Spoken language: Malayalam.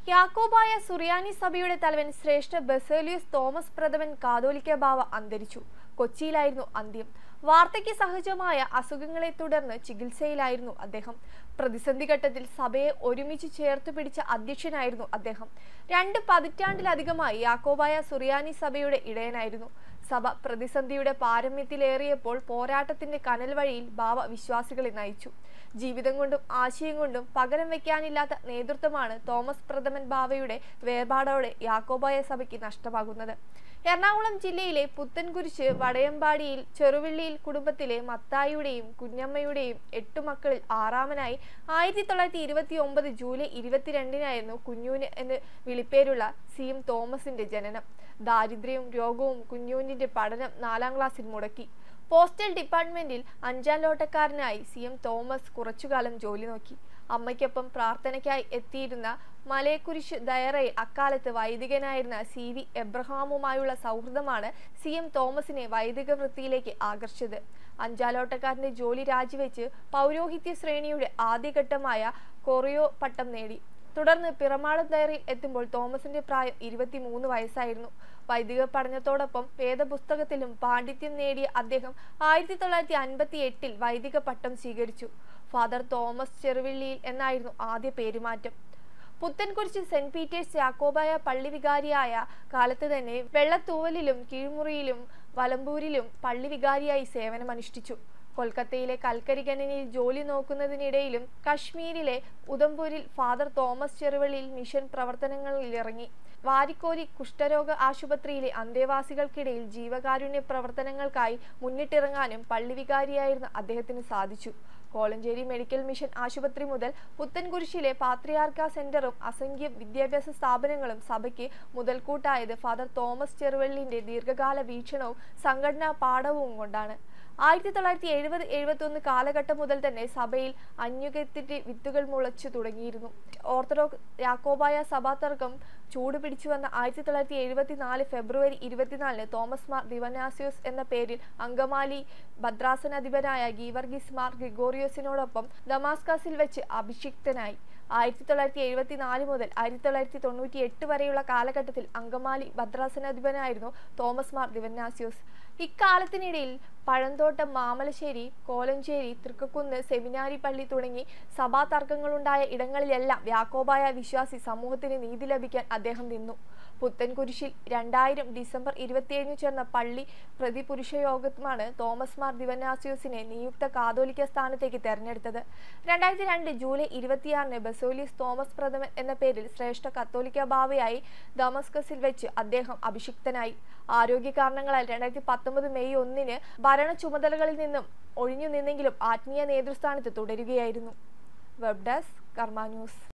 യാക്കോബായ സുറിയാനി സഭയുടെ തലവൻ ശ്രേഷ്ഠ ബസേലിയസ് തോമസ് പ്രഥമൻ കാതോലിക്ക ബാവ അന്തരിച്ചു കൊച്ചിയിലായിരുന്നു അന്ത്യം വാർദ്ധക്യ സഹജമായ അസുഖങ്ങളെ തുടർന്ന് ചികിത്സയിലായിരുന്നു അദ്ദേഹം പ്രതിസന്ധി ഘട്ടത്തിൽ സഭയെ ഒരുമിച്ച് ചേർത്ത് പിടിച്ച അധ്യക്ഷനായിരുന്നു അദ്ദേഹം രണ്ട് പതിറ്റാണ്ടിലധികമായി യാക്കോബായ സുറിയാനി സഭയുടെ ഇടയനായിരുന്നു സഭ പ്രതിസന്ധിയുടെ പാരമ്യത്തിലേറിയപ്പോൾ പോരാട്ടത്തിന്റെ കനൽ വഴിയിൽ ബാവ വിശ്വാസികളെ നയിച്ചു ജീവിതം കൊണ്ടും ആശയം കൊണ്ടും പകരം വെക്കാനില്ലാത്ത നേതൃത്വമാണ് തോമസ് പ്രഥമൻ ബാവയുടെ വേർപാടോടെ യാക്കോബായ സഭയ്ക്ക് നഷ്ടമാകുന്നത് എറണാകുളം ജില്ലയിലെ പുത്തൻകുരിശ് വടയമ്പാടിയിൽ ചെറുവിള്ളിയിൽ കുടുംബത്തിലെ മത്തായിയുടെയും കുഞ്ഞമ്മയുടെയും എട്ടു മക്കളിൽ ആറാമനായി ആയിരത്തി തൊള്ളായിരത്തി ഇരുപത്തി ഒമ്പത് ജൂലൈ ഇരുപത്തിരണ്ടിനായിരുന്നു കുഞ്ഞൂന് എന്ന് വിളിപ്പേരുള്ള സി എം തോമസിന്റെ ജനനം ദാരിദ്ര്യവും രോഗവും കുഞ്ഞൂനിന്റെ പഠനം നാലാം ക്ലാസ്സിൽ മുടക്കി പോസ്റ്റൽ ഡിപ്പാർട്ട്മെന്റിൽ അഞ്ചാം ലോട്ടക്കാരനായി സി എം തോമസ് കുറച്ചുകാലം ജോലി നോക്കി അമ്മയ്ക്കൊപ്പം പ്രാർത്ഥനയ്ക്കായി എത്തിയിരുന്ന മലയക്കുരിശ് ദയറയിൽ അക്കാലത്ത് വൈദികനായിരുന്ന സി വി എബ്രഹാമുമായുള്ള സൗഹൃദമാണ് സി എം തോമസിനെ വൈദിക വൃത്തിയിലേക്ക് ആകർഷിച്ചത് അഞ്ചാലോട്ടക്കാരന്റെ ജോലി രാജിവെച്ച് പൗരോഹിത്യ ശ്രേണിയുടെ ആദ്യഘട്ടമായ കൊറിയോ പട്ടം നേടി തുടർന്ന് പിറമാട് ദയറിൽ എത്തുമ്പോൾ തോമസിന്റെ പ്രായം ഇരുപത്തിമൂന്ന് വയസ്സായിരുന്നു വൈദിക പഠനത്തോടൊപ്പം വേദപുസ്തകത്തിലും പാണ്ഡിത്യം നേടിയ അദ്ദേഹം ആയിരത്തി തൊള്ളായിരത്തി അൻപത്തി എട്ടിൽ വൈദിക പട്ടം സ്വീകരിച്ചു ഫാദർ തോമസ് ചെറുവിള്ളിയിൽ എന്നായിരുന്നു ആദ്യ പേരുമാറ്റം പുത്തൻകുരിശ് സെന്റ് പീറ്റേഴ്സ് യാക്കോബായ പള്ളി വികാരിയായ കാലത്ത് തന്നെ വെള്ളത്തൂവലിലും കീഴ്മുറിയിലും വലമ്പൂരിലും പള്ളി വികാരിയായി സേവനമനുഷ്ഠിച്ചു കൊൽക്കത്തയിലെ കൽക്കരി ഖനനിൽ ജോലി നോക്കുന്നതിനിടയിലും കശ്മീരിലെ ഉദംപൂരിൽ ഫാദർ തോമസ് ചെറുവള്ളിയിൽ മിഷൻ പ്രവർത്തനങ്ങളിൽ ഇറങ്ങി വാരിക്കോരി കുഷ്ഠരോഗ ആശുപത്രിയിലെ അന്തേവാസികൾക്കിടയിൽ ജീവകാരുണ്യ പ്രവർത്തനങ്ങൾക്കായി മുന്നിട്ടിറങ്ങാനും പള്ളി വികാരിയായിരുന്ന അദ്ദേഹത്തിന് സാധിച്ചു കോളഞ്ചേരി മെഡിക്കൽ മിഷൻ ആശുപത്രി മുതൽ പുത്തൻകുരിശിലെ പാത്രിയാർക്ക സെന്ററും അസംഖ്യം വിദ്യാഭ്യാസ സ്ഥാപനങ്ങളും സഭയ്ക്ക് മുതൽക്കൂട്ടായത് ഫാദർ തോമസ് ചെറുവള്ളിന്റെ ദീർഘകാല വീക്ഷണവും സംഘടനാ പാഠവും കൊണ്ടാണ് ആയിരത്തി തൊള്ളായിരത്തി എഴുപത് എഴുപത്തി ഒന്ന് കാലഘട്ടം മുതൽ തന്നെ സഭയിൽ അന്യുഗത്തിന്റെ വിത്തുകൾ മുളച്ചു തുടങ്ങിയിരുന്നു ഓർത്തഡോക്സ് യാക്കോബായ സഭാതർക്കം ചൂടുപിടിച്ചു വന്ന ആയിരത്തി തൊള്ളായിരത്തി എഴുപത്തി നാല് ഫെബ്രുവരി ഇരുപത്തിനാലിന് തോമസ് മാർ ദിവനാസിയോസ് എന്ന പേരിൽ അങ്കമാലി ഭദ്രാസനാധിപനായ ഗീവർഗീസ് മാർ ഗ്രിഗോറിയോസിനോടൊപ്പം ദമാസ്കസിൽ വെച്ച് അഭിഷിക്തനായി ആയിരത്തി തൊള്ളായിരത്തി എഴുപത്തി നാല് മുതൽ ആയിരത്തി തൊള്ളായിരത്തി തൊണ്ണൂറ്റി എട്ട് വരെയുള്ള കാലഘട്ടത്തിൽ അങ്കമാലി ഭദ്രാസനാധിപനായിരുന്നു തോമസ് മാർ ദിവനാസിയോസ് ഇക്കാലത്തിനിടയിൽ പഴന്തോട്ടം മാമലശ്ശേരി കോലഞ്ചേരി തൃക്കക്കുന്ന് സെമിനാരി പള്ളി തുടങ്ങി സഭാ തർക്കങ്ങളുണ്ടായ ഇടങ്ങളിലെല്ലാം യാക്കോബായ വിശ്വാസി സമൂഹത്തിന് നീതി ലഭിക്കാൻ അദ്ദേഹം നിന്നു പുത്തൻകുരിശിൽ രണ്ടായിരം ഡിസംബർ ഇരുപത്തിയേഴിന് ചേർന്ന പള്ളി പ്രതിപുരുഷ യോഗമാണ് തോമസ് മാർ ദിവനാസിയോസിനെ നിയുക്ത കാതോലിക്ക സ്ഥാനത്തേക്ക് തെരഞ്ഞെടുത്തത് രണ്ടായിരത്തി രണ്ട് ജൂലൈ ഇരുപത്തിയാറിന് ബസോലിയസ് തോമസ് പ്രഥമൻ എന്ന പേരിൽ ശ്രേഷ്ഠ കത്തോലിക്ക ബാവയായി ദമസ്കസിൽ വെച്ച് അദ്ദേഹം അഭിഷിക്തനായി ആരോഗ്യ കാരണങ്ങളാൽ രണ്ടായിരത്തി പത്തൊമ്പത് മെയ് ഒന്നിന് ഭരണ ചുമതലകളിൽ നിന്നും ഒഴിഞ്ഞു നിന്നെങ്കിലും ആത്മീയ നേതൃസ്ഥാനത്ത് തുടരുകയായിരുന്നു വെബ് ഡെസ്ക് കർമ്മ ന്യൂസ്